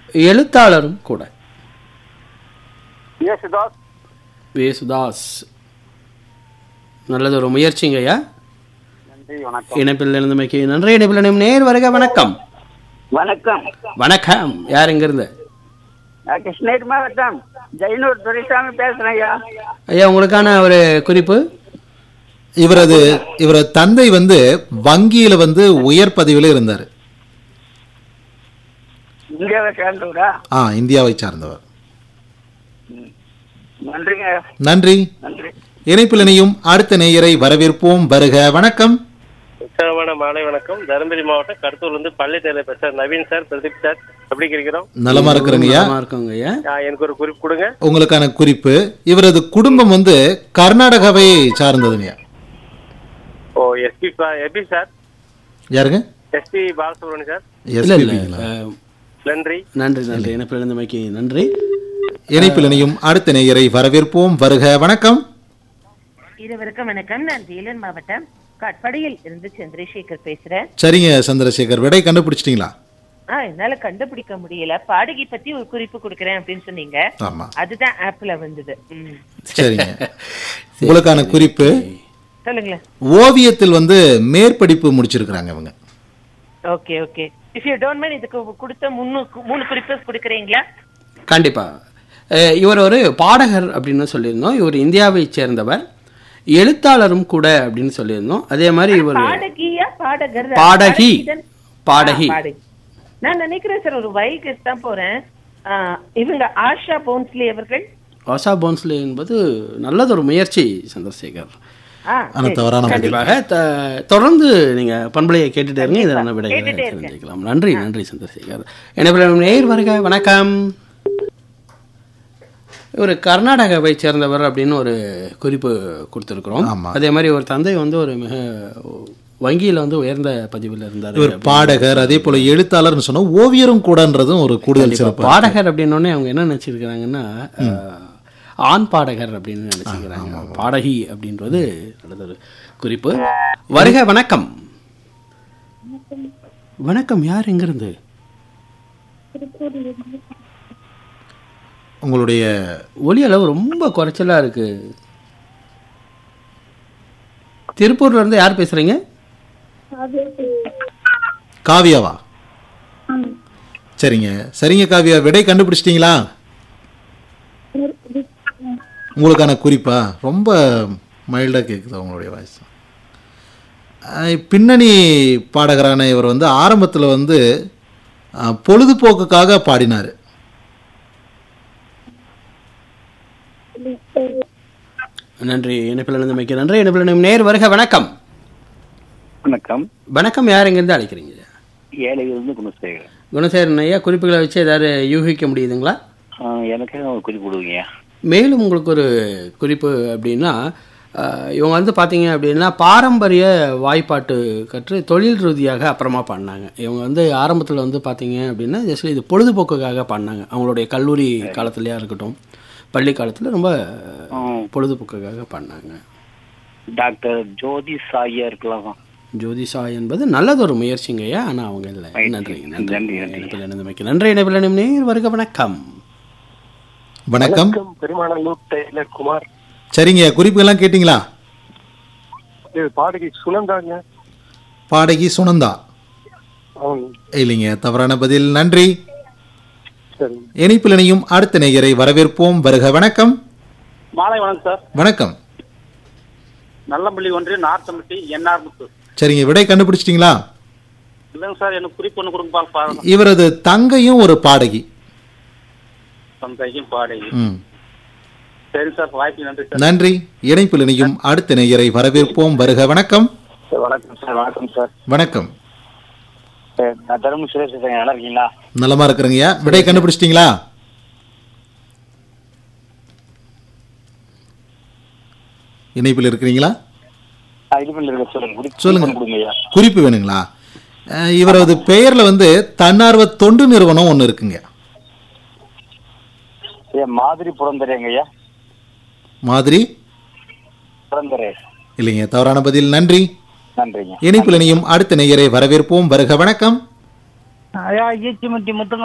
எழுத்தாளரும் கூட யேசுதாஸ் வேசுதாஸ் நல்லது ஒரு முயற்சிங்க ஐயா நன்றி வணக்கம் இணைப்பில் இருந்தமைக்கு நன்றி இணைப்பில் இணையும் நேர் வருக வணக்கம் வணக்கம் வணக்கம் யார் இங்கிருந்து நான் கிருஷ்ணகிரி மாவட்டம் ஜெயனூர் துரைசாமி பேசுறேன் ஐயா ஐயா உங்களுக்கான ஒரு குறிப்பு இவரது இவரது தந்தை வந்து வங்கியில வந்து உயர் பதவியில இருந்தார் இந்தியாவை சேர்ந்தவரா ஆ இந்தியாவை சார்ந்தவர் நன்றிங்க நன்றி நன்றி இணைப்பில் இணையும் அடுத்த நேயரை வரவேற்போம் வருக வணக்கம் உற்சாகமான மாலை வணக்கம் தருமபுரி மாவட்டம் கடத்தூர்லேருந்து பள்ளி தேர்தல் பேசுறேன் நவீன் சார் பிரதீப் சார் எப்படி இருக்கிறோம் நலமா இருக்கிறங்கய்யா நலமா இருக்கோங்க ஐயா ஆ, எனக்கு ஒரு குறிப்பு கொடுங்க உங்களுக்கான குறிப்பு இவரது குடும்பம் வந்து கர்நாடகாவை சார்ந்ததுங்கய்யா ஓ எஸ்பி எஸ்பி சார் யாருங்க எஸ்பி பாலசுப்ரமணியம் சார் இல்ல இல்ல SPB ங்களா? அஹ், நன்றி நன்றி நன்றி இணைப்பில் இருந்தமைக்கு நன்றி இணைப்பில் இணையும் அடுத்த நேயரை வரவேற்போம் வருக வணக்கம் இருவருக்கும் வணக்கம் நான் வேலூர் மாவட்டம் காட்பாடியில் இருந்து சந்திரசேகர் பேசுறேன் சரிங்க சந்திரசேகர் விடை கண்டுபிடிச்சிட்டீங்களா ஆ என்னால கண்டுபிடிக்க முடியல பாடகி பத்தி ஒரு குறிப்பு கொடுக்கறேன் அப்படின்னு சொன்னீங்க ஆமா அதுதான் ஆப்ல வந்தது ம். சரிங்க உங்களுக்கான குறிப்பு சொல்லுங்களேன் ஓவியத்தில் வந்து மேற்படிப்பு முடிச்சிருக்கிறாங்க இவங்க okay okay if you don't mind இதுக்கு கொடுத்த மூணு மூணு குறிப்பு கொடுக்குறீங்களா கண்டிப்பா அஹ், இவர் ஒரு பாடகர் அப்படின்னு சொல்லியிருந்தோம் இவர் இந்தியாவை சேர்ந்தவர் எழுத்தாளரும் கூட அப்படின்னு சொல்லியிருந்தோம் அதே மாதிரி இவர் பாடகியா பாடகர் பாடகி. பாடகிதான்? பாடகி. ஆ, பாடகி நான் நினைக்கிறேன் சார் ஒரு வைல்ட் தான் போறேன் ஆ, இவங்க ஆஷா போன்ஸ்லி அவர்கள் ஆஷா போன்ஸ்லே என்பது நல்லதொரு முயற்சி சந்திரசேகர் ஆ ஆனா தவறான பதில் கண்டிப்பாக த- தொடர்ந்து நீங்க பண்பலையை கேட்டுட்டே இருங்க இதனால விடைகளை கேட்டுட்டே இருக்கேன். தெரிஞ்சுக்கலாம் நன்றி நன்றி சந்திரசேகர் எனவே நேர் வருக வணக்கம் ஒரு கர்நாடகாவை சேர்ந்தவர் அப்படின்னு ஒரு குறிப்பு கொடுத்துருக்குறோம் ஆமா. அதே மாதிரி ஒரு தந்தை வந்து ஒரு மிக வங்கியில வந்து உயர்ந்த பதிவில் இருந்தார் இவர் பாடகர் அதே போல எழுத்தாளர்னு சொன்னா ஓவியரும் கூடன்றதும் ஒரு கூடுதல் சிறப்பு பாடகர் அப்படின்னோடனே அவங்க என்ன நினைச்சிருக்கிறாங்கன்னா அஹ், ஆண் பாடகர் அப்படின்னு நினைச்சிருக்கிறாங்க பாடகி அப்படின்றது நல்லதொரு குறிப்பு வருக வணக்கம் வணக்கம் யார் எங்கிருந்து உங்களுடைய ஒலி அளவு ரொம்ப குறைச்சலா இருக்கு திருப்பூர்ல இருந்து யார் பேசுறீங்க காவியாவா சரிங்க சரிங்க காவியா விடை கண்டுபிடிச்சிட்டீங்களா உங்களுக்கான குறிப்பா ரொம்ப மைல்டா கேக்குது உங்களுடைய வாய்ஸ் பின்னணி பாடகரான இவர் வந்து ஆரம்பத்தில் வந்து அஹ், பொழுதுபோக்குக்காக பாடினார் நன்றி இணைப்பில் இருந்து மிக்க நன்றி இணைப்பில் இணையும் நேர் வருக வணக்கம் வணக்கம் வணக்கம் யார் எங்கிருந்து அழைக்கிறீங்க ஏழையிலிருந்து குணசேகரன் குணசேகரன் ஐயா குறிப்புகளை வச்சு ஏதாவது யூகிக்க முடியுதுங்களா எனக்கு ஒரு குறிப்பு கொடுங்க மேலும் உங்களுக்கு ஒரு குறிப்பு அப்படின்னா அஹ், இவங்க வந்து பார்த்தீங்க அப்படின்னா பாரம்பரிய வாய்ப்பாட்டு கற்று தொழில் ரீதியாக அப்புறமா பண்ணாங்க இவங்க வந்து ஆரம்பத்தில் வந்து பார்த்தீங்க அப்படின்னா ஜஸ்ட் இது பொழுதுபோக்குக்காக பண்ணாங்க அவங்களுடைய கல்லூரி காலத்துலையா இருக்கட்டும் பள்ளி காலத்தில் ரொம்ப பொழுதுபோக்குக்காக பண்ணாங்க டாக்டர் ஜோதி சாயா இருக்கலாம் ஜோதிஷா என்பது நல்லதொரு முயற்சிங்கய்யா ஆனால் அவங்க இல்லை நன்றி நன்றி நன்றி, நன்றி. இணைப்பில் இணைந்தமைக்கு நன்றி இணைப்பில் இணையும் நேர் வருக வணக்கம் வணக்கம் பெருமானல்லூர் டெய்லர் குமார் சரிங்க குறிப்புகள்லாம் கேட்டிங்களா இது பாடகி சுனந்தாங்க பாடகி சுனந்தா அவங்க இல்லைங்க தவறான பதில் நன்றி சரி இணைப்பில் இணையும் அடுத்த நேயரை வரவேற்போம் வருக வணக்கம் மாலை வணக்கம் சார் வணக்கம் நல்லம்பள்ளி ஒன்றிய நார்த்தம்பட்டி என்ஆர் முத்து சரிங்க விடை கண்டுபிடிச்சிட்டிங்களா இல்லைங்க சார் எனக்கு குறிப்பு ஒன்று கொடுங்க பாருங்க இவரது தங்கையும் ஒரு பாடகி தந்தையும் பாடகி ம் சரி சார் வாய்ப்பு நன்றி சார் நன்றி இணைப்பில் இணையும் அடுத்த நேயரை வரவேற்போம் வருக வணக்கம் வணக்கம் சார் வணக்கம் சார் வணக்கம் நான் தருமபுரி சுரேஷ் சார் நல்லா இருக்கீங்களா நலமா இருக்கிறீங்கய்யா விடை கண்டுபிடிச்சிட்டிங்களா இணைப்பில் இருக்கிறீங்களா இது பண்ணி சொல்லுங்க குறிப்பு சொல்லுங்க. கொடுங்க ஐயா குறிப்பு வேணுங்களா அஹ், இவரது பெயர்ல வந்து தன்னார்வ தொண்டு நிறுவனம் ஒன்று இருக்குங்க ஐயா மாதிரி புறந்தரேங்க ஐயா மாதிரி புறந்தரே இல்லைங்க தவறான பதில் நன்றி நன்றிங்க இணைப்பில் இணையும் அடுத்த நேயரை வரவேற்போம் வருக வணக்கம் ஐயா ஈச்சிமுட்டி முத்துங்க